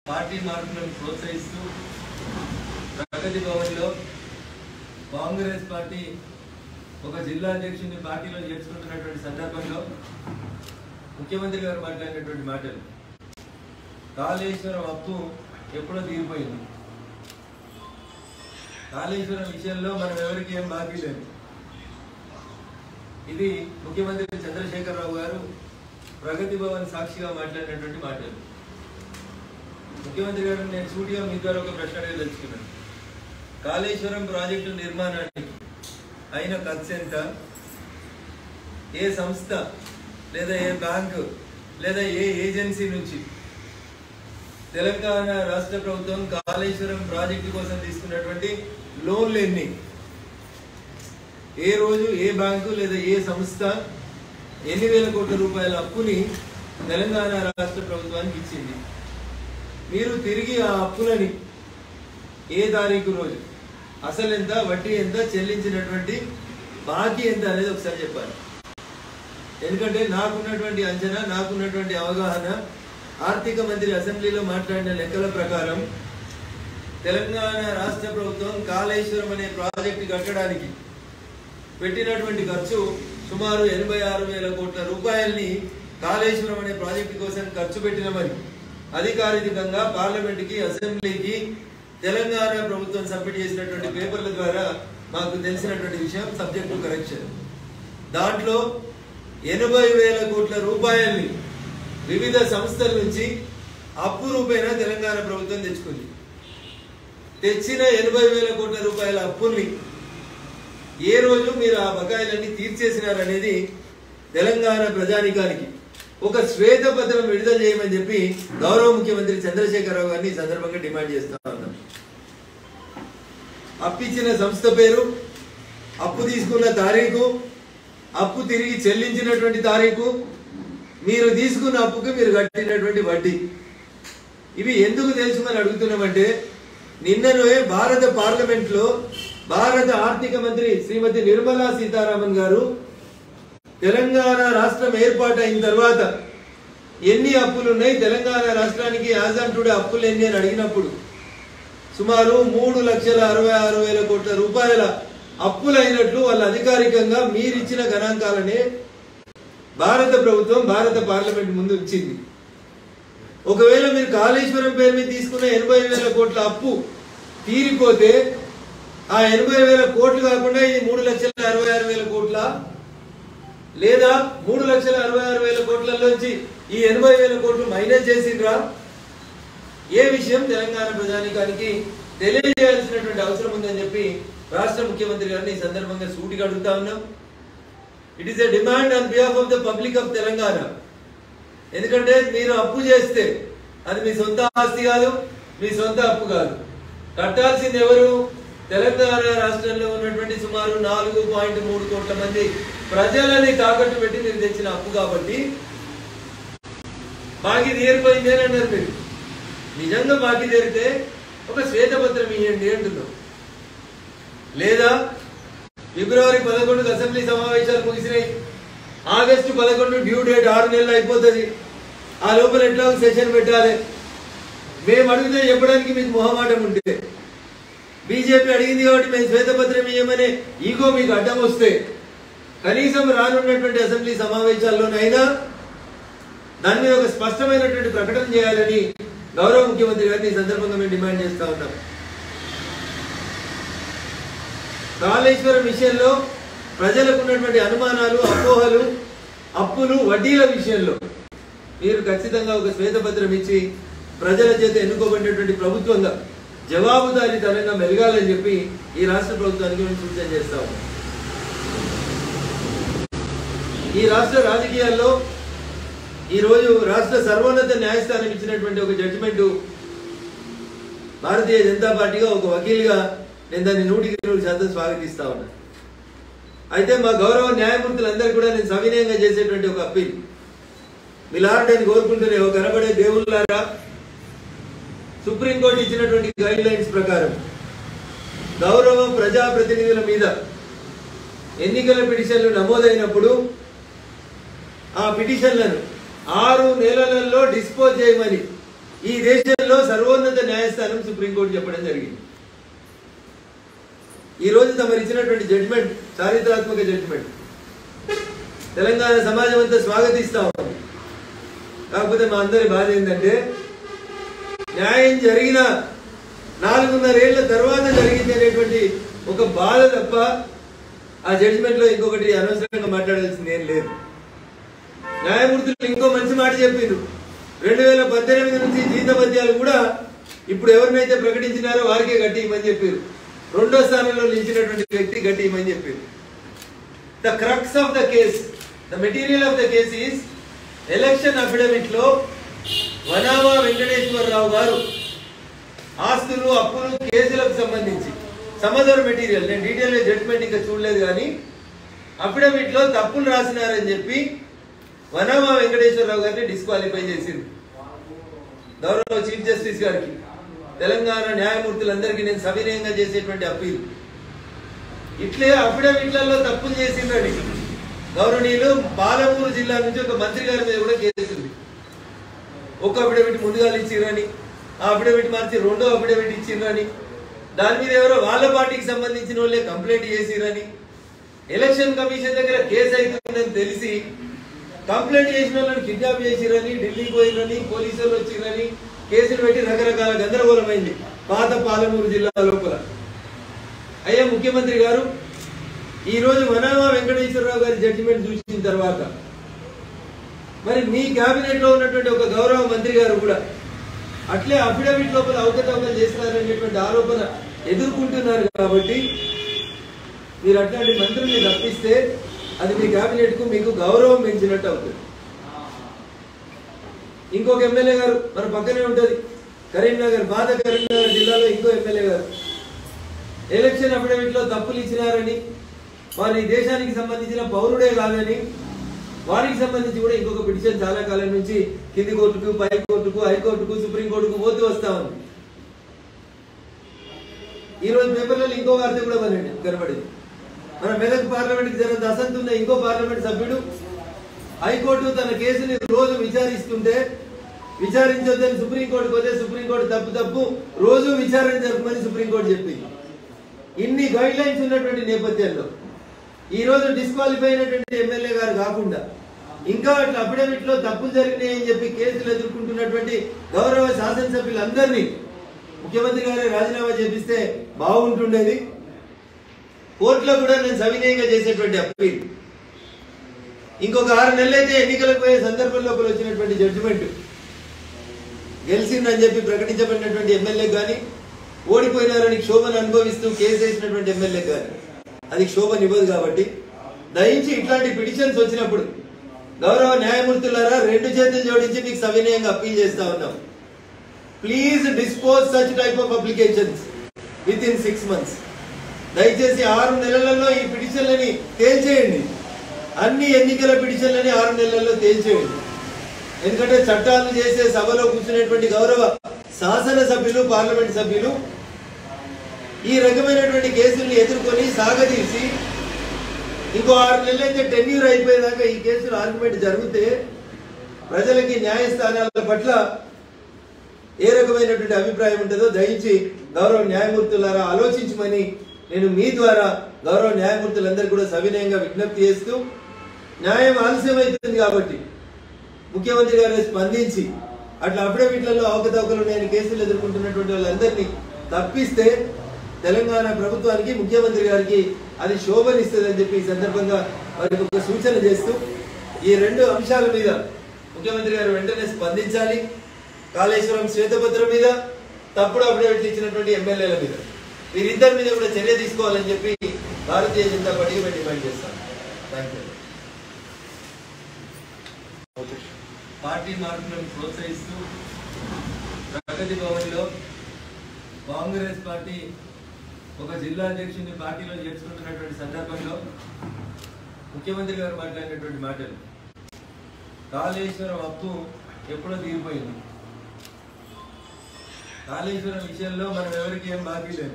party మార్పులను ప్రోత్సహిస్తూ ప్రగతి భవన్లో కాంగ్రెస్ పార్టీ ఒక జిల్లా అధ్యక్షుడిని పార్టీలో చేర్చుకుంటున్నటువంటి సందర్భంలో ముఖ్యమంత్రి గారు మాట్లాడినటువంటి మాటలు కాళేశ్వరం అప్పు ఎప్పుడో తీరిపోయింది కాళేశ్వరం విషయంలో మనం ఎవరికి ఏం బాకీ లేదు ఇది ముఖ్యమంత్రి చంద్రశేఖరరావు గారు ప్రగతి భవన్ సాక్షిగా మాట్లాడినటువంటి మాటలు ముఖ్యమంత్రి గారు నేను సూటిగా మీ ద్వారా ఒక ప్రశ్న అడగదలుచుకున్నాను కాళేశ్వరం ప్రాజెక్టు నిర్మాణానికి అయిన ఖర్చు ఎంత ఏ సంస్థ లేదా ఏ బ్యాంకు లేదా ఏ ఏజెన్సీ నుంచి తెలంగాణ రాష్ట్ర ప్రభుత్వం కాళేశ్వరం ప్రాజెక్టు కోసం తీసుకున్నటువంటి లోన్లు ఎన్ని ఏ రోజు ఏ బ్యాంకు లేదా ఏ సంస్థ ఎన్ని వేల కోట్ల రూపాయల అప్పుని తెలంగాణ రాష్ట్ర ప్రభుత్వానికి ఇచ్చింది మీరు తిరిగి ఆ అప్పులని ఏ తారీఖు రోజు అసలు ఎంత వడ్డీ ఎంత చెల్లించినటువంటి బాకీ ఎంత అనేది ఒకసారి చెప్పాలి ఎందుకంటే నాకున్నటువంటి అంచనా నాకున్నటువంటి అవగాహన ఆర్థిక మంత్రి అసెంబ్లీలో మాట్లాడిన లెక్కల ప్రకారం తెలంగాణ రాష్ట్ర ప్రభుత్వం కాళేశ్వరం అనే ప్రాజెక్టు కట్టడానికి పెట్టినటువంటి ఖర్చు సుమారు ఎనభై ఆరు వేల కోట్ల రూపాయల్ని కాళేశ్వరం అనే ప్రాజెక్టు కోసం ఖర్చు పెట్టినమని అధికారికంగా పార్లమెంటుకి అసెంబ్లీకి తెలంగాణ ప్రభుత్వం సబ్మిట్ చేసినటువంటి పేపర్ల ద్వారా మాకు తెలిసినటువంటి విషయం సబ్జెక్ట్ టు కరెక్షన్ దాంట్లో ఎనభై వేల కోట్ల రూపాయల్ని వివిధ సంస్థల నుంచి అప్పు రూపేణ తెలంగాణ ప్రభుత్వం తెచ్చుకుంది తెచ్చిన ఎనభై వేల కోట్ల రూపాయల అప్పుల్ని ఏ రోజు మీరు ఆ బకాయిలన్నీ తీర్చేసినారనేది తెలంగాణ ప్రజానికానికి ఒక శ్వేతపత్రం విడుదల చేయమని చెప్పి గౌరవ ముఖ్యమంత్రి చంద్రశేఖరరావు గారిని ఈ సందర్భంగా డిమాండ్ చేస్తా ఉన్నాం అప్పిచ్చిన సంస్థ పేరు అప్పు తీసుకున్న తారీఖు అప్పు తిరిగి చెల్లించినటువంటి తారీఖు మీరు తీసుకున్న అప్పుకి మీరు కట్టినటువంటి వడ్డీ ఇవి ఎందుకు తెలుసుమని అడుగుతున్నామంటే నిన్ననే భారత పార్లమెంట్ లో భారత ఆర్థిక మంత్రి శ్రీమతి నిర్మలా సీతారామన్ గారు తెలంగాణ రాష్ట్రం ఏర్పాటు అయిన తర్వాత ఎన్ని అప్పులు ఉన్నాయి తెలంగాణ రాష్ట్రానికి యాజ్ ఆన్ టుడే అప్పులు ఎన్ని అని అడిగినప్పుడు సుమారు మూడు లక్షల అరవై ఆరు వేల కోట్ల రూపాయల అప్పులైనట్లు వాళ్ళు అధికారికంగా మీరిచ్చిన గణాంకాలనే భారత ప్రభుత్వం భారత పార్లమెంట్ ముందు ఉంచింది ఒకవేళ మీరు కాళేశ్వరం పేరు మీద తీసుకున్న ఎనభై వేల కోట్ల అప్పు తీరిపోతే ఆ ఎనభై వేల కోట్లు కాకుండా ఇది మూడు లక్షల అరవై ఆరు వేల కోట్ల లేదా మూడు లక్షల అరవై ఆరు వేల కోట్లలోంచి ఈ ఎనభై వేల కోట్లు మైనస్ చేసిండ్రా ఏ విషయం తెలంగాణ ప్రజానికానికి తెలియజేయాల్సినటువంటి అవసరం ఉందని చెప్పి రాష్ట్ర ముఖ్యమంత్రి గారిని ఈ సందర్భంగా సూటిగా అడుగుతా ఉన్నాం it is a demand on behalf of the public of Telangana ఎందుకంటే మీరు అప్పు చేస్తే అది మీ సొంత ఆస్తి కాదు మీ సొంత అప్పు కాదు కట్టాల్సింది ఎవరు తెలంగాణ రాష్ట్రంలో ఉన్నటువంటి సుమారు నాలుగు పాయింట్ మూడు కోట్ల మంది ప్రజలని తాకట్టు పెట్టి మీరు తెచ్చిన అప్పు కాబట్టి బాకీ తీరిపోయింది అని అన్నారు మీరు నిజంగా బాకీ తీరితే ఒక శ్వేతపత్రం ఇవ్వండి అంటున్నాం లేదా ఫిబ్రవరి పదకొండుకు అసెంబ్లీ సమావేశాలు ముగిసినాయి ఆగస్టు పదకొండు డ్యూ డేట్ ఆరు నెలలు అయిపోతుంది ఆ లోపల ఎట్లా సెషన్ పెట్టాలి మేము అడిగితే చెప్పడానికి మీకు మొహమాటం ఉంటే బీజేపీ అడిగింది కాబట్టి మేము శ్వేతపత్రం ఇవ్వమని ఈగో మీకు అడ్డం వస్తే కనీసం రానున్నటువంటి అసెంబ్లీ సమావేశాల్లోనైనా దాని మీద ఒక స్పష్టమైనటువంటి ప్రకటన చేయాలని గౌరవ ముఖ్యమంత్రి గారిని ఈ సందర్భంగా మేము డిమాండ్ చేస్తా ఉన్నాం కాళేశ్వరం విషయంలో ప్రజలకు ఉన్నటువంటి అనుమానాలు అపోహలు అప్పులు వడ్డీల విషయంలో మీరు ఖచ్చితంగా ఒక శ్వేతపత్రం ఇచ్చి ప్రజల చేత ఎన్నుకోబడినటువంటి ప్రభుత్వంగా జవాబుదారీతనంగా మెలగాలని చెప్పి ఈ రాష్ట్ర ప్రభుత్వానికి మేము సూచన చేస్తా ఉన్నాం ఈ రాష్ట్ర రాజకీయాల్లో ఈ రోజు రాష్ట్ర సర్వోన్నత న్యాయస్థానం ఇచ్చినటువంటి ఒక జడ్జిమెంట్ భారతీయ జనతా పార్టీగా ఒక వకీల్గా నేను దాన్ని నూటికి నూరు శాతం స్వాగతిస్తా ఉన్నా అయితే మా గౌరవ న్యాయమూర్తులందరూ కూడా నేను సవినయంగా చేసేటువంటి ఒక అప్పీల్ మీలాంటి నేను కోరుకుంటూనే ఒక కనబడే దేవుళ్ళారా సుప్రీంకోర్టు ఇచ్చినటువంటి గైడ్ లైన్స్ ప్రకారం గౌరవ ప్రజాప్రతినిధుల మీద ఎన్నికల పిటిషన్లు నమోదైనప్పుడు ఆ పిటిషన్లను ఆరు నెలలలో డిస్పోజ్ చేయమని ఈ దేశంలో సర్వ సుప్రీంకోర్టు చెప్పడం జరిగింది ఈ రోజు తమరు ఇచ్చినటువంటి జడ్జిమెంట్ చారిత్రాత్మక జడ్జిమెంట్ తెలంగాణ సమాజం అంతా స్వాగతిస్తా ఉంది కాకపోతే మా అందరి బాధ ఏంటంటే న్యాయం జరిగిన నాలుగున్నరేళ్ల తర్వాత జరిగింది అనేటువంటి ఒక బాధ తప్ప ఆ జడ్జిమెంట్ లో ఇంకొకటి అనవసరంగా మాట్లాడాల్సింది ఏం లేదు న్యాయమూర్తులు ఇంకో మంచి మాట చెప్పిండ్రు రెండు వేల పద్దెనిమిది నుంచి జీతభత్యాలు కూడా ఇప్పుడు ఎవరినైతే ప్రకటించినారో వారికే గట్టియమని చెప్పారు రెండో స్థానంలో నిలిచినటువంటి వ్యక్తి గట్టియమని చెప్పారు the crux of the case the material of the case is election affidavit లో వనామా వెంకటేశ్వరరావు గారు ఆస్తులు అప్పులు కేసులకు సంబంధించి సమదర్ మెటీరియల్ నేను డీటెయిల్ జడ్జ్మెంట్ ఇంకా చూడలేదు కానీ అఫిడవిట్ లో తప్పులు రాసినారని చెప్పి వనామా వెంకటేశ్వరరావు గారిని డిస్క్వాలిఫై చేసింది గౌరవ చీఫ్ జస్టిస్ గారికి తెలంగాణ న్యాయమూర్తులందరికీ నేను సవినయంగా చేసేటువంటి అప్పీల్ ఇట్లే అఫిడవిట్లలో తప్పులు చేసిందని గౌరవనీయులు పాలమూరు జిల్లా నుంచి ఒక మంత్రి గారి మీద కూడా కేసు ఉంది ఒక అఫిడవిట్ ముందుగా ఇచ్చిరని ఆ అఫిడవిట్ మార్చి రెండో అఫిడవిట్ ఇచ్చిరని దాని మీద ఎవరో వాళ్ళ పార్టీకి సంబంధించిన వాళ్ళే కంప్లైంట్ చేసిరని ఎలక్షన్ కమిషన్ దగ్గర కేసు అవుతుందని తెలిసి కంప్లైంట్ చేసిన వాళ్ళని కిడ్నాప్ చేసిరని ఢిల్లీకి పోయిరని పోలీసులు వచ్చిరని కేసులు పెట్టి రకరకాల గందరగోళమైంది పాత పాలమూరు జిల్లా లోపల అయ్యా ముఖ్యమంత్రి గారు ఈ రోజు వనామా వెంకటేశ్వరరావు గారి జడ్జిమెంట్ చూసిన తర్వాత మరి మీ కేబినెట్ లో ఉన్నటువంటి ఒక గౌరవ మంత్రి గారు కూడా అట్లే అఫిడవిట్ లోపల అవకతవకలు చేస్తున్నారనేటువంటి ఆరోపణ ఎదుర్కొంటున్నారు కాబట్టి మీరు అట్లాంటి మంత్రుల్ని తప్పిస్తే అది మీ కేబినెట్ కు మీకు గౌరవం పెంచినట్టు అవుతుంది ఇంకొక ఎమ్మెల్యే గారు మన పక్కనే ఉంటది కరీంనగర్ పాత కరీంనగర్ జిల్లాలో ఇంకో ఎమ్మెల్యే గారు ఎలక్షన్ అఫిడవిట్ లో తప్పులు ఇచ్చినారని వారు ఈ దేశానికి సంబంధించిన పౌరుడే కాదని వారికి సంబంధించి కూడా ఇంకొక పిటిషన్ చాలా కాలం నుంచి కింది కోర్టుకు పై కోర్టుకు హైకోర్టుకు సుప్రీం కోర్టుకు పోతూ వస్తా ఉంది ఈ రోజు పేపర్లలో ఇంకో వార్త కూడా పదండి కనబడింది మన మెదక్ పార్లమెంట్ కి జరిగిన అసంత్ ఉన్న ఇంకో పార్లమెంట్ సభ్యుడు హైకోర్టు తన కేసుని రోజు విచారిస్తుంటే విచారించొద్దని సుప్రీంకోర్టుకు పోతే సుప్రీంకోర్టు తప్పు తప్పు రోజు విచారణ జరపమని సుప్రీంకోర్టు చెప్పింది ఇన్ని గైడ్ లైన్స్ ఉన్నటువంటి నేపథ్యంలో ఈ రోజు డిస్క్వాలిఫై అయినటువంటి ఎమ్మెల్యే గారు కాకుండా ఇంకా అట్లా అఫిడవిట్ లో తప్పులు జరిగినాయని చెప్పి కేసులు ఎదుర్కొంటున్నటువంటి గౌరవ శాసనసభ్యులందరినీ ముఖ్యమంత్రి గారే రాజీనామా చేపిస్తే బాగుంటుండేది కోర్టులో కూడా నేను సవినయంగా చేసేటువంటి అప్పీల్ ఇంకొక ఆరు నెలలైతే ఎన్నికలకు పోయే సందర్భం లోపల వచ్చినటువంటి జడ్జిమెంట్ గెలిచిందని చెప్పి ప్రకటించబడినటువంటి ఎమ్మెల్యే కానీ ఓడిపోయినారని క్షోభను అనుభవిస్తూ కేసు వేసినటువంటి ఎమ్మెల్యే కానీ అది క్షోభను ఇవ్వదు కాబట్టి దయించి ఇట్లాంటి పిటిషన్స్ వచ్చినప్పుడు గౌరవ న్యాయమూర్తులారా రెండు చేతులు జోడించి మీకు సవినయంగా అప్పీల్ చేస్తా ఉన్నాం please dispose such type of applications within six months దయచేసి ఆరు నెలలలో ఈ పిటిషన్లని తేల్చేయండి అన్ని ఎన్నికల పిటిషన్లని ఆరు నెలల్లో తేల్చేయండి ఎందుకంటే చట్టాలు చేసే సభలో కూర్చునేటువంటి గౌరవ శాసన సభ్యులు పార్లమెంట్ సభ్యులు ఈ రకమైనటువంటి కేసుల్ని ఎదుర్కొని సాగదీసి ఇంకో ఆరు నెలలు అయితే టెన్యూర్ అయిపోయేదాకా ఈ కేసులు ఆర్గ్యుమెంట్ జరిగితే ప్రజలకి న్యాయస్థానాల పట్ల ఏ రకమైనటువంటి అభిప్రాయం ఉంటుందో దయించి గౌరవ న్యాయమూర్తులారా ఆలోచించమని నేను మీ ద్వారా గౌరవ న్యాయమూర్తులందరూ కూడా సవినయంగా విజ్ఞప్తి చేస్తూ న్యాయం ఆలస్యమవుతుంది కాబట్టి ముఖ్యమంత్రి గారు స్పందించి అట్లా అఫిడవిట్లలో అవకతవకలు నేను కేసులు ఎదుర్కొంటున్నటువంటి వాళ్ళందరినీ తప్పిస్తే తెలంగాణ ప్రభుత్వానికి ముఖ్యమంత్రి గారికి అది శోభనిస్తుందని చెప్పి ఈ సందర్భంగా వారికి ఒక సూచన చేస్తూ ఈ రెండు అంశాల మీద ముఖ్యమంత్రి గారు వెంటనే స్పందించాలి కాళేశ్వరం శ్వేతపత్రం మీద తప్పుడు అఫిడవిట్లు ఇచ్చినటువంటి ఎమ్మెల్యేల మీద వీరిద్దరి మీద కూడా చర్య తీసుకోవాలని చెప్పి భారతీయ జనతా పార్టీకి మేము డిమాండ్ చేస్తాం థ్యాంక్ యూ పార్టీ మార్పులను ప్రోత్సహిస్తూ ప్రగతి భవన్లో కాంగ్రెస్ పార్టీ ఒక జిల్లా అధ్యక్షుడిని పార్టీలో చేర్చుకుంటున్నటువంటి సందర్భంలో ముఖ్యమంత్రి గారు మాట్లాడినటువంటి మాటలు కాళేశ్వరం అప్పు ఎప్పుడో తీరిపోయింది కాళేశ్వరం విషయంలో మనం ఎవరికి ఏం బాకీ లేదు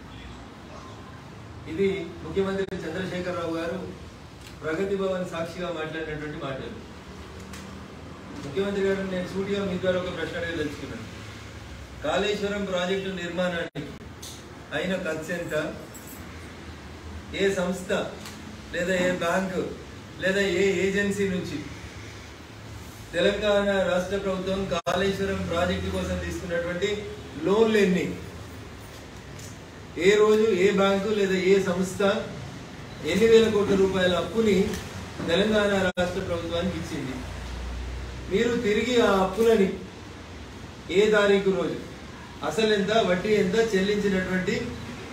ఇది ముఖ్యమంత్రి చంద్రశేఖరరావు గారు ప్రగతి భవన్ సాక్షిగా మాట్లాడినటువంటి మాటలు ముఖ్యమంత్రి గారు నేను సూటిగా మీ ద్వారా ఒక ప్రశ్న అడిగి తెలుసుకున్నాను కాళేశ్వరం ప్రాజెక్టు నిర్మాణానికి అయిన ఖర్చు ఎంత ఏ సంస్థ లేదా ఏ బ్యాంకు లేదా ఏ ఏజెన్సీ నుంచి తెలంగాణ రాష్ట్ర ప్రభుత్వం కాళేశ్వరం ప్రాజెక్టు కోసం తీసుకున్నటువంటి లోన్లు ఎన్ని ఏ రోజు ఏ బ్యాంకు లేదా ఏ సంస్థ ఎన్ని వేల కోట్ల రూపాయల అప్పుని తెలంగాణ రాష్ట్ర ప్రభుత్వానికి ఇచ్చింది మీరు తిరిగి ఆ అప్పులని ఏ తారీఖు రోజు అసలు ఎంత వడ్డీ ఎంత చెల్లించినటువంటి